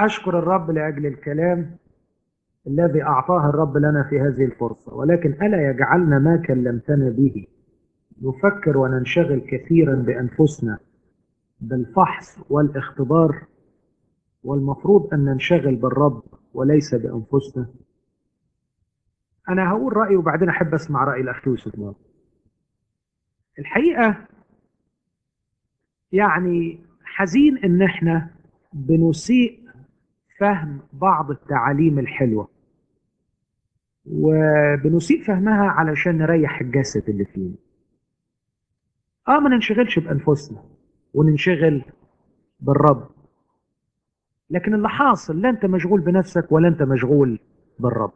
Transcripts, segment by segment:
أشكر الرب لأجل الكلام الذي أعطاه الرب لنا في هذه الفرصة ولكن ألا يجعلنا ما كلمتنا به نفكر وننشغل كثيرا بأنفسنا بالفحص والاختبار والمفروض أن ننشغل بالرب وليس بأنفسنا أنا هقول رأيي وبعدين أحب أسمع رأي الأخ يوسف برضه. الحقيقة يعني حزين إن إحنا بنسيء فهم بعض التعاليم الحلوة وبنسيء فهمها علشان نريح الجسد اللي فينا اه ما ننشغلش بانفسنا وننشغل بالرب لكن اللي حاصل لا انت مشغول بنفسك ولا انت مشغول بالرب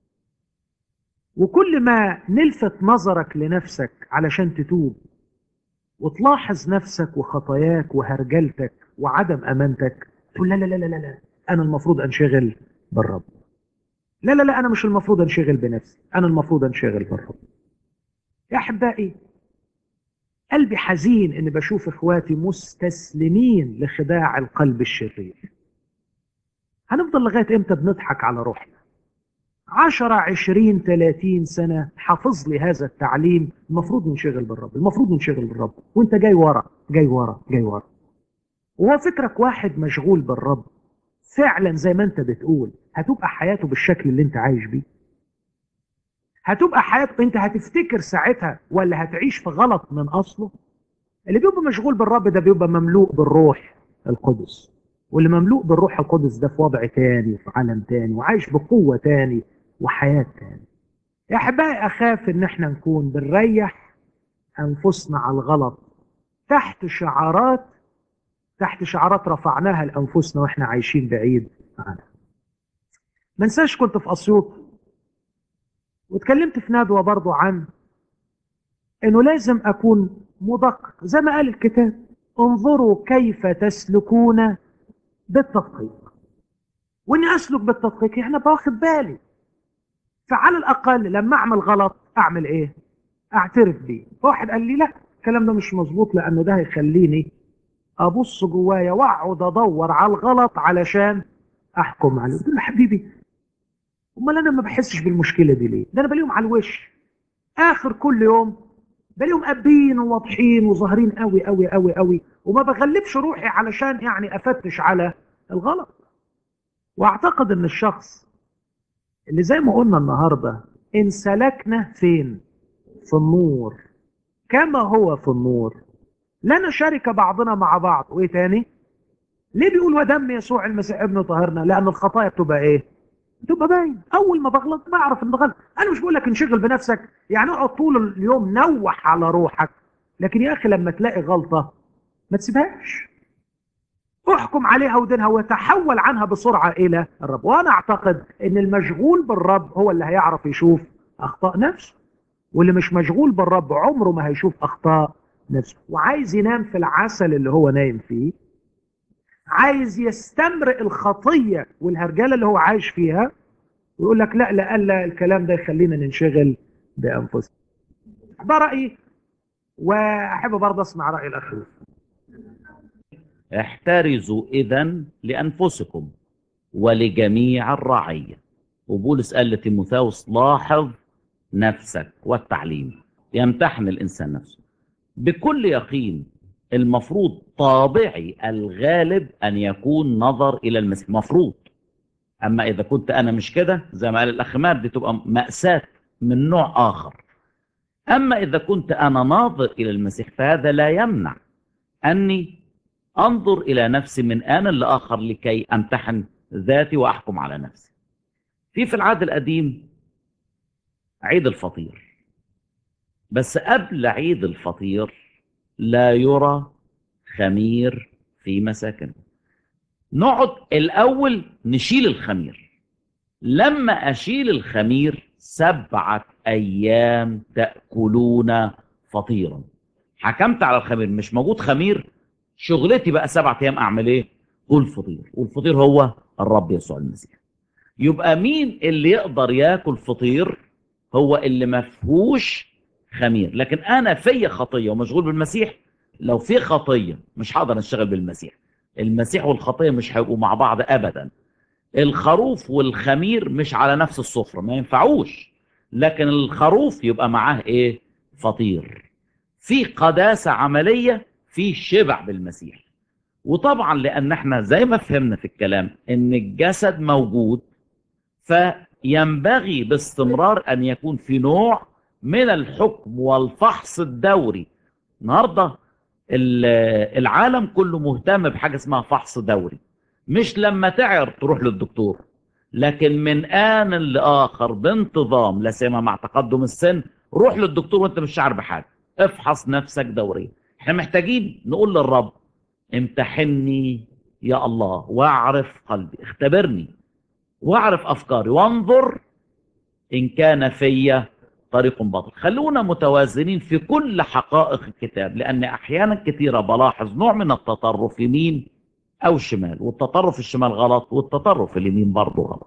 وكل ما نلفت نظرك لنفسك علشان تتوب وتلاحظ نفسك وخطاياك وهرجلتك وعدم امانتك تقول لا لا لا لا لا انا المفروض انشغل بالرب لا لا لا انا مش المفروض انشغل بنفسي انا المفروض انشغل بالرب يا احبائي قلبي حزين اني بشوف اخواتي مستسلمين لخداع القلب الشرير هنفضل لغايه امتى بنضحك على روحنا عشرة عشرين تلاتين سنة حافظ لي هذا التعليم المفروض ننشغل بالرب المفروض ننشغل بالرب وانت جاي ورا جاي ورا جاي ورا وهو فكرك واحد مشغول بالرب فعلا زي ما انت بتقول هتبقى حياته بالشكل اللي انت عايش بيه هتبقى حياته انت هتفتكر ساعتها ولا هتعيش في غلط من اصله اللي بيبقى مشغول بالرب ده بيبقى مملوء بالروح القدس واللي مملوء بالروح القدس ده في وضع تاني في عالم تاني وعايش بقوة تاني وحياة تاني يا احبائي اخاف ان احنا نكون بنريح انفسنا على الغلط تحت شعارات تحت شعارات رفعناها لانفسنا واحنا عايشين بعيد عنها ما انساش كنت في اسيوط واتكلمت في ندوه برضو عن انه لازم اكون مدقق زي ما قال الكتاب انظروا كيف تسلكون بالتدقيق واني اسلك بالتدقيق يعني باخد بالي فعلى الاقل لما اعمل غلط اعمل ايه اعترف بيه واحد قال لي لا الكلام ده مش مظبوط لانه ده هيخليني ابص جوايا واقعد ادور على الغلط علشان احكم عليه قلت له حبيبي امال انا ما بحسش بالمشكله دي ليه ده انا بلاقيهم على الوش اخر كل يوم بلاقيهم قابين وواضحين وظاهرين قوي قوي قوي قوي وما بغلبش روحي علشان يعني افتش على الغلط واعتقد ان الشخص اللي زي ما قلنا النهارده ان سلكنا فين في النور كما هو في النور لنا شركه بعضنا مع بعض وايه تاني ليه بيقول ودم يسوع المسيح ابنه طهرنا لان الخطايا بتبقى ايه بتبقى باين اول ما بغلط بعرف ان بغلط انا مش بقول لك انشغل بنفسك يعني اقعد طول اليوم نوح على روحك لكن يا اخي لما تلاقي غلطه ما تسيبهاش احكم عليها ودينها وتحول عنها بسرعه الى الرب وانا اعتقد ان المشغول بالرب هو اللي هيعرف يشوف اخطاء نفسه واللي مش مشغول بالرب عمره ما هيشوف اخطاء نفسه وعايز ينام في العسل اللي هو نايم فيه عايز يستمرئ الخطيه والهرجله اللي هو عايش فيها ويقول لك لا لا الكلام ده يخلينا ننشغل بانفسنا ده رايي واحب برضه اسمع راي الاخ احترزوا اذا لانفسكم ولجميع الرعيه وبولس قال لتيموثاوس لاحظ نفسك والتعليم يمتحن الانسان نفسه بكل يقين المفروض طابعي الغالب ان يكون نظر الى المسيح مفروض اما اذا كنت انا مش كده زي ما قال الاخ مار دي تبقى ماساه من نوع اخر اما اذا كنت انا ناظر الى المسيح فهذا لا يمنع اني انظر الى نفسي من ان لاخر لكي امتحن ذاتي واحكم على نفسي في في العهد القديم عيد الفطير بس قبل عيد الفطير لا يرى خمير في مساكن نقعد الأول نشيل الخمير لما أشيل الخمير سبعة أيام تأكلون فطيرا حكمت على الخمير مش موجود خمير شغلتي بقى سبعة أيام أعمل إيه كل فطير والفطير هو الرب يسوع المسيح يبقى مين اللي يقدر ياكل فطير هو اللي مفهوش خمير لكن انا في خطيه ومشغول بالمسيح لو في خطيه مش هقدر اشتغل بالمسيح المسيح والخطيه مش هيبقوا مع بعض ابدا الخروف والخمير مش على نفس السفره ما ينفعوش لكن الخروف يبقى معاه ايه فطير في قداسه عمليه في شبع بالمسيح وطبعا لان احنا زي ما فهمنا في الكلام ان الجسد موجود فينبغي باستمرار ان يكون في نوع من الحكم والفحص الدوري النهارده العالم كله مهتم بحاجه اسمها فحص دوري مش لما تعر تروح للدكتور لكن من آن لآخر بانتظام لا سيما مع تقدم السن روح للدكتور وانت مش شعر بحاجه افحص نفسك دوريا احنا محتاجين نقول للرب امتحني يا الله واعرف قلبي اختبرني واعرف افكاري وانظر ان كان في طريق باطل خلونا متوازنين في كل حقائق الكتاب لان احيانا كثيره بلاحظ نوع من التطرف يمين او شمال والتطرف الشمال غلط والتطرف اليمين برضه غلط